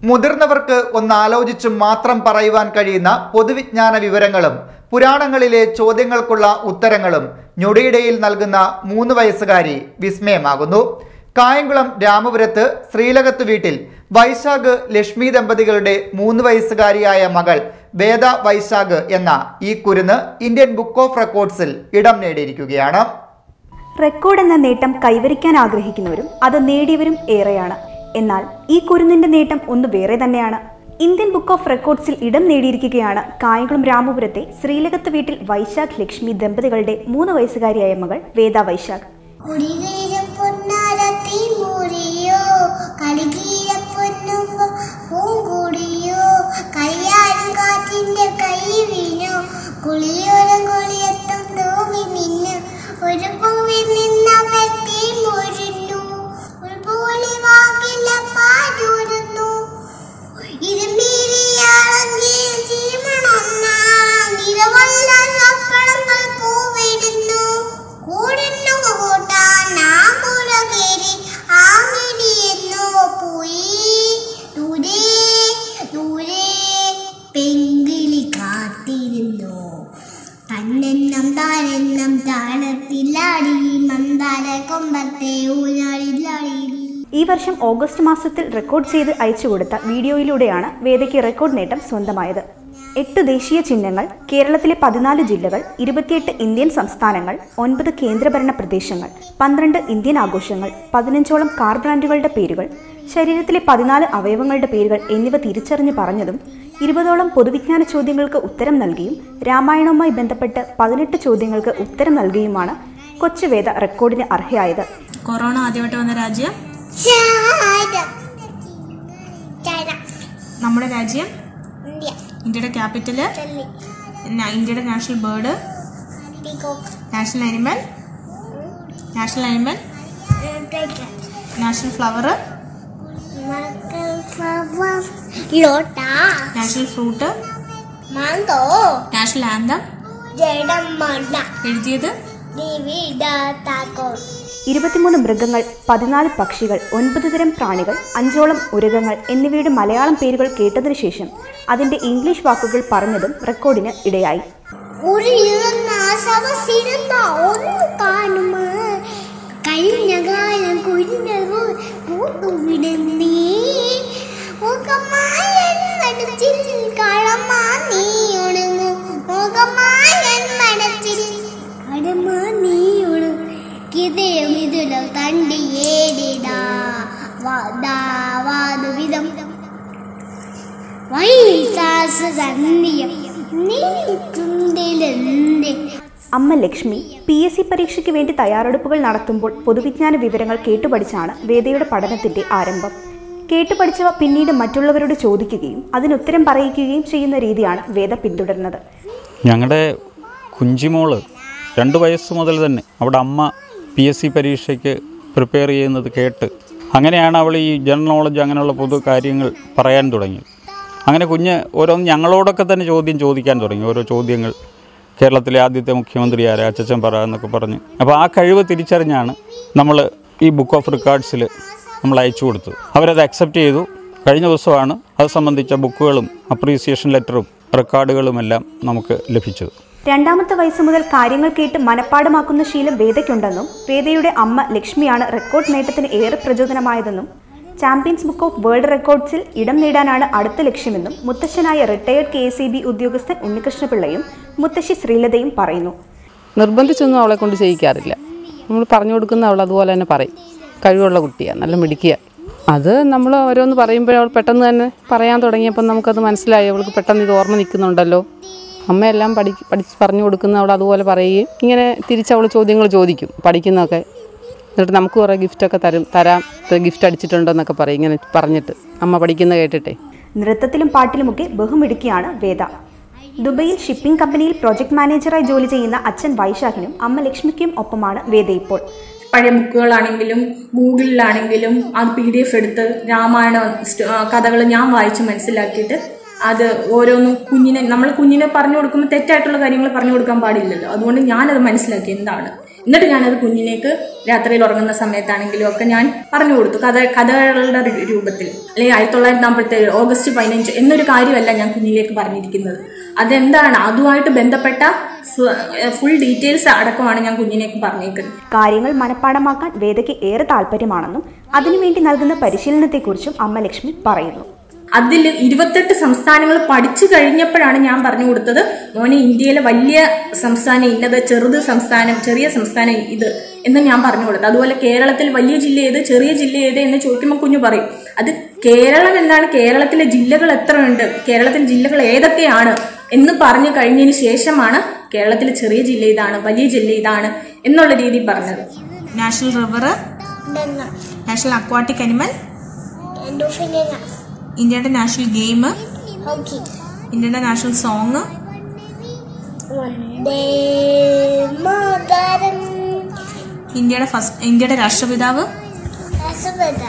മുതിർന്നവർക്ക് ഒന്ന് ആലോചിച്ച് മാത്രം പറയുവാൻ കഴിയുന്ന പൊതുവിജ്ഞാന വിവരങ്ങളും പുരാണങ്ങളിലെ ചോദ്യങ്ങൾക്കുള്ള ഉത്തരങ്ങളും ഞൊടിയിടയിൽ നൽകുന്ന മൂന്ന് വയസ്സുകാരി വിസ്മയമാകുന്നു കായംകുളം രാമപുരത്ത് ശ്രീലകത്ത് വീട്ടിൽ വൈശാഖ് ലക്ഷ്മി ദമ്പതികളുടെ മൂന്ന് വയസ്സുകാരിയായ മകൾ വേദ വൈശാഖ് എന്ന ഈ കുരുന്ന് ഇന്ത്യൻ ബുക്ക് ഓഫ് റെക്കോർഡ്സിൽ ഇടം നേടിയിരിക്കുകയാണ് റെക്കോർഡ് എന്ന നേട്ടം കൈവരിക്കാൻ ആഗ്രഹിക്കുന്നവരും അത് നേടിയവരും ഏറെയാണ് എന്നാൽ ഈ കുരുന്നിന്റെ നേട്ടം ഒന്ന് വേറെ തന്നെയാണ് ഇന്ത്യൻ ബുക്ക് ഓഫ് റെക്കോർഡ്സിൽ ഇടം നേടിയിരിക്കുകയാണ് കായംകുളം രാമപുരത്തെ ശ്രീലകത്ത് വീട്ടിൽ വൈശാഖ് ലക്ഷ്മി ദമ്പതികളുടെ മൂന്ന് വയസ്സുകാരിയായ മകൾ വേദ വൈശാഖ് കുടികീര പൊന്നാരത്തി മുറിയോ കളികീര പൊന്നുമ്പോ പൂങ്കുടിയോ കയ്യാലും കാറ്റിന്റെ കൈ വീണു കുളിയോരം കുളിയത്തും തൂവി നിന്നു ഒരു പൂവിൽ നിന്ന പെട്ടി മുഴിഞ്ഞു ഒരു പൂലി വാക്കില്ല പാടുന്നു ഇത് മീരിയാണെങ്കിൽ ചീമണൊന്ന നിറവല്ല സ്വപ്നങ്ങൾ പൂവിടുന്നു കൂടുന്നു കൂട്ടാൻ ആ കുല കയറി ആ മിടിയെന്നു പോയി ദൂരെ ദൂരെ പെങ്കിളി കാത്തിരുന്നു തന്നെന്നം താനെന്നം താളത്തിലാടി മന്ദാര കൊമ്പത്തെ ഊഞ്ഞാടിലാടി ഈ വർഷം ഓഗസ്റ്റ് മാസത്തിൽ റെക്കോർഡ് ചെയ്ത് അയച്ചുകൊടുത്ത വീഡിയോയിലൂടെയാണ് വേദയ്ക്ക് റെക്കോർഡ് നേട്ടം സ്വന്തമായത് എട്ട് ദേശീയ ചിഹ്നങ്ങൾ കേരളത്തിലെ പതിനാല് ജില്ലകൾ ഇരുപത്തിയെട്ട് ഇന്ത്യൻ സംസ്ഥാനങ്ങൾ ഒൻപത് കേന്ദ്രഭരണ പ്രദേശങ്ങൾ പന്ത്രണ്ട് ഇന്ത്യൻ ആഘോഷങ്ങൾ പതിനഞ്ചോളം കാർ ബ്രാൻഡുകളുടെ പേരുകൾ ശരീരത്തിലെ പതിനാല് അവയവങ്ങളുടെ പേരുകൾ എന്നിവ തിരിച്ചറിഞ്ഞു പറഞ്ഞതും ഇരുപതോളം പൊതുവിജ്ഞാന ചോദ്യങ്ങൾക്ക് ഉത്തരം നൽകിയും രാമായണവുമായി ബന്ധപ്പെട്ട് പതിനെട്ട് ചോദ്യങ്ങൾക്ക് ഉത്തരം നൽകിയുമാണ് കൊച്ചുവേദ റെക്കോർഡിന് അർഹയായത് കൊറോണ ആദ്യമായിട്ട് വന്ന രാജ്യം ചായ ചൈന നമ്മുടെ രാജ്യം ഇന്ത്യ ഇന്ത്യയുടെ ക്യാപിറ്റല് ഡൽഹി ന- ഇന്ത്യയുടെ national bird peacock national animal national animal tiger national flower മക്കൾ flower lotus national fruit mango national anthem ജഡം മണ്ട എഴുതിയത് ഡിവിഡ താക്കോൽ ഇരുപത്തിമൂന്ന് മൃഗങ്ങൾ പതിനാല് പക്ഷികൾ ഒൻപത് തരം പ്രാണികൾ അഞ്ചോളം ഉരകങ്ങൾ എന്നിവയുടെ മലയാളം പേരുകൾ കേട്ടതിനു ശേഷം അതിന്റെ ഇംഗ്ലീഷ് വാക്കുകൾ പറഞ്ഞതും റെക്കോർഡിന് ഇടയായി ഉരുളുന്ന സവസിരുന്ന ഒന്ന് കാണുമ കഴിഞ്ഞ കാലം കുഞ്ഞു പൂത്തുവിടുന്നേ മുഖമായൻ മനസ്സിൽ കളമാ നീ ഉണങ്ങു മുഖമായൻ മനസ്സിൽ കടമാ നീ ഉണങ്ങു കിതയം ഇതിലോ തണ്ടിയേടിടാ വാദാ വാദവിധം വൈസാസ സന്ധ്യം നീ ചുണ്ടിലെന്തേ അമ്മ ലക്ഷ്മി പി എസ് സി പരീക്ഷയ്ക്ക് വേണ്ടി തയ്യാറെടുപ്പുകൾ നടത്തുമ്പോൾ പൊതുവിജ്ഞാന വിവരങ്ങൾ കേട്ടുപഠിച്ചാണ് വേദയുടെ പഠനത്തിന്റെ ആരംഭം കേട്ടുപഠിച്ചവ പിന്നീട് മറ്റുള്ളവരോട് ചോദിക്കുകയും അതിനുത്തരം പറയിക്കുകയും ചെയ്യുന്ന രീതിയാണ് വേദ പിന്തുടരുന്നത് ഞങ്ങളുടെ കുഞ്ചിമോള് രണ്ട് വയസ്സ് മുതൽ തന്നെ അവിടെ അമ്മ പി എസ് സി പരീക്ഷയ്ക്ക് പ്രിപ്പയർ ചെയ്യുന്നത് കേട്ട് അങ്ങനെയാണ് അവൾ ഈ ജനറൽ നോളജ് അങ്ങനെയുള്ള പൊതു കാര്യങ്ങൾ പറയാൻ തുടങ്ങി അങ്ങനെ കുഞ്ഞ് ഓരോന്ന് ഞങ്ങളോടൊക്കെ തന്നെ ചോദ്യം ചോദിക്കാൻ തുടങ്ങി ഓരോ ചോദ്യങ്ങൾ കേരളത്തിലെ ആദ്യത്തെ മുഖ്യമന്ത്രി ആരാ അച്ചച്ചൻ പറ എന്നൊക്കെ പറഞ്ഞ് അപ്പോൾ ആ കഴിവ് തിരിച്ചറിഞ്ഞാണ് നമ്മൾ ഈ ബുക്ക് ഓഫ് റെക്കോർഡ്സിൽ നമ്മൾ അയച്ചു കൊടുത്തത് അവരത് അക്സെപ്റ്റ് ചെയ്തു കഴിഞ്ഞ ദിവസമാണ് അത് സംബന്ധിച്ച ബുക്കുകളും അപ്രീസിയേഷൻ ലെറ്ററും റെക്കോർഡുകളുമെല്ലാം നമുക്ക് ലഭിച്ചത് രണ്ടാമത്തെ വയസ്സ് മുതൽ കാര്യങ്ങൾ കേട്ട് മനഃപ്പാടമാക്കുന്ന ശീലം വേദയ്ക്കുണ്ടെന്നും വേദയുടെ അമ്മ ലക്ഷ്മിയാണ് റെക്കോർഡ് നേട്ടത്തിന് ഏറെ പ്രചോദനമായതെന്നും ചാമ്പ്യൻസ് ബുക്ക് ഓഫ് വേൾഡ് റെക്കോർഡ്സിൽ ഇടം നേടാനാണ് അടുത്ത ലക്ഷ്യമെന്നും മുത്തശ്ശനായ റിട്ടയേർഡ് കെ എസ് ഉദ്യോഗസ്ഥൻ ഉണ്ണികൃഷ്ണപിള്ളയും മുത്തശ്ശി ശ്രീലതയും പറയുന്നു നിർബന്ധിച്ചൊന്നും അവളെ കൊണ്ട് ചെയ്യിക്കാറില്ല നമ്മൾ പറഞ്ഞു കൊടുക്കുന്ന അവൾ അതുപോലെ തന്നെ പറയും കഴിവുള്ള കുട്ടിയാണ് നല്ല മിടുക്കിയ അത് നമ്മൾ ഓരോന്ന് പറയുമ്പോൾ അവൾ പെട്ടെന്ന് തന്നെ പറയാൻ തുടങ്ങിയപ്പോൾ നമുക്കത് മനസ്സിലായി അവൾക്ക് പെട്ടെന്ന് ഇത് ഓർമ്മ നിൽക്കുന്നുണ്ടല്ലോ അമ്മയെല്ലാം പഠി പഠിച്ച് പറഞ്ഞു കൊടുക്കുന്ന അവൾ അതുപോലെ പറയുകയും ഇങ്ങനെ തിരിച്ചവൾ ചോദ്യങ്ങൾ ചോദിക്കും പഠിക്കുന്നതൊക്കെ എന്നിട്ട് നമുക്ക് കുറേ ഗിഫ്റ്റൊക്കെ തരും തരാം ഗിഫ്റ്റ് അടിച്ചിട്ടുണ്ടെന്നൊക്കെ പറയും ഇങ്ങനെ പറഞ്ഞിട്ട് അമ്മ പഠിക്കുന്ന കേട്ടിട്ടേ നൃത്തത്തിലും പാട്ടിലുമൊക്കെ ബഹുമിടുക്കിയാണ് വേദ ദുബൈയിൽ ഷിപ്പിംഗ് കമ്പനിയിൽ പ്രോജക്ട് മാനേജറായി ജോലി ചെയ്യുന്ന അച്ഛൻ വൈശാഖിനും അമ്മ ലക്ഷ്മിക്കും ഒപ്പമാണ് വേദ ഇപ്പോൾ പഴയ ബുക്കുകളാണെങ്കിലും ഗൂഗിളിലാണെങ്കിലും അത് പി ഡി എഫ് എടുത്ത് രാമായണ കഥകൾ ഞാൻ വായിച്ച് മനസ്സിലാക്കിയിട്ട് അത് ഓരോന്നും കുഞ്ഞിനെ നമ്മൾ കുഞ്ഞിനെ പറഞ്ഞു കൊടുക്കുമ്പോൾ തെറ്റായിട്ടുള്ള കാര്യങ്ങൾ പറഞ്ഞു കൊടുക്കാൻ പാടില്ലല്ലോ അതുകൊണ്ട് ഞാനത് മനസ്സിലാക്കി എന്താണ് എന്നിട്ട് ഞാനത് കുഞ്ഞിലേക്ക് രാത്രിയിൽ ഉറങ്ങുന്ന സമയത്താണെങ്കിലും ഒക്കെ ഞാൻ പറഞ്ഞു കൊടുത്തു കഥ കഥകളുടെ രു- രൂപത്തിൽ അല്ലെങ്കിൽ ആയിരത്തി തൊള്ളായിരത്തി നാൽപ്പത്തേഴ് ഓഗസ്റ്റ് പതിനഞ്ച് എന്നൊരു കാര്യമല്ല ഞാൻ കുഞ്ഞിലേക്ക് പറഞ്ഞിരിക്കുന്നത് അതെന്താണ് അതുമായിട്ട് ബന്ധപ്പെട്ട ഫുൾ ഡീറ്റെയിൽസ് അടക്കമാണ് ഞാൻ കുഞ്ഞിലേക്ക് പറഞ്ഞേക്കുന്നത് കാര്യങ്ങൾ മനഃപ്പാടമാക്കാൻ വേദയ്ക്ക് ഏറെ താല്പര്യമാണെന്നും അതിനുവേണ്ടി നൽകുന്ന പരിശീലനത്തെക്കുറിച്ചും അമ്മ ലക്ഷ്മി പറയുന്നു അതിൽ ഇരുപത്തെട്ട് സംസ്ഥാനങ്ങൾ പഠിച്ചു കഴിഞ്ഞപ്പോഴാണ് ഞാൻ പറഞ്ഞു കൊടുത്തത് മോനെ ഇന്ത്യയിലെ വലിയ സംസ്ഥാനം ഇന്നത് ചെറുത് സംസ്ഥാനം ചെറിയ സംസ്ഥാനം ഇത് എന്ന് ഞാൻ പറഞ്ഞു കൊടുത്തു അതുപോലെ കേരളത്തിൽ വലിയ ജില്ല ഏത് ചെറിയ ജില്ല ഏത് എന്ന് ചോദിക്കുമ്പോൾ കുഞ്ഞു പറയും അത് കേരളം എന്താണ് കേരളത്തിലെ ജില്ലകൾ എത്രയുണ്ട് കേരളത്തിലെ ജില്ലകൾ ഏതൊക്കെയാണ് എന്ന് പറഞ്ഞു കഴിഞ്ഞതിന് ശേഷമാണ് കേരളത്തിലെ ചെറിയ ജില്ല ഇതാണ് വലിയ ജില്ല ഇതാണ് എന്നുള്ള രീതി പറഞ്ഞത് national river Ganga national aquatic animal ഡോഫിനെ ഇന്ത്യയുടെ നാഷണൽ ഗെയിം ഹോക്കി ഇന്ത്യയുടെ നാഷണൽ സോങ് വന്ദേ മാതരം ഇന്ത്യയുടെ ഫസ്റ്റ് ഇന്ത്യയുടെ രാഷ്ട്രപിതാവ് രസപദ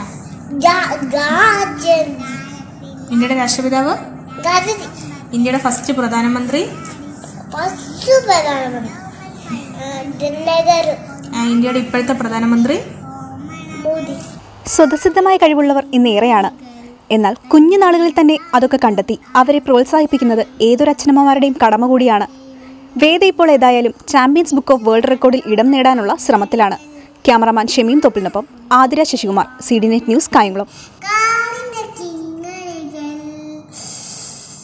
ഗാജൻ ഇന്ത്യയുടെ രാഷ്ട്രപിതാവ് ഗാജതി ഇന്ത്യയുടെ ഫസ്റ്റ് പ്രധാനമന്ത്രി പശു പ്രധാനമന്ത്രി നെഹ്റു ആ, ഇന്ത്യയുടെ ഇപ്പോഴത്തെ പ്രധാനമന്ത്രി മോദി സ്വതസിദ്ധമായ കഴിവുള്ളവർ ഇന്നേറെയാണ് എന്നാൽ കുഞ്ഞുനാളുകളിൽ തന്നെ അതൊക്കെ കണ്ടെത്തി അവരെ പ്രോത്സാഹിപ്പിക്കുന്നത് ഏതൊരച്ഛനമ്മമാരുടെയും കടമ കൂടിയാണ് വേദ ഇപ്പോൾ ഏതായാലും ചാമ്പ്യൻസ് ബുക്ക് ഓഫ് വേൾഡ് റെക്കോർഡിൽ ഇടം നേടാനുള്ള ശ്രമത്തിലാണ് ക്യാമറമാൻ ഷമീം തൊപ്പിലിനൊപ്പം Athira Sasikumar C D net news Kayamkulam കാ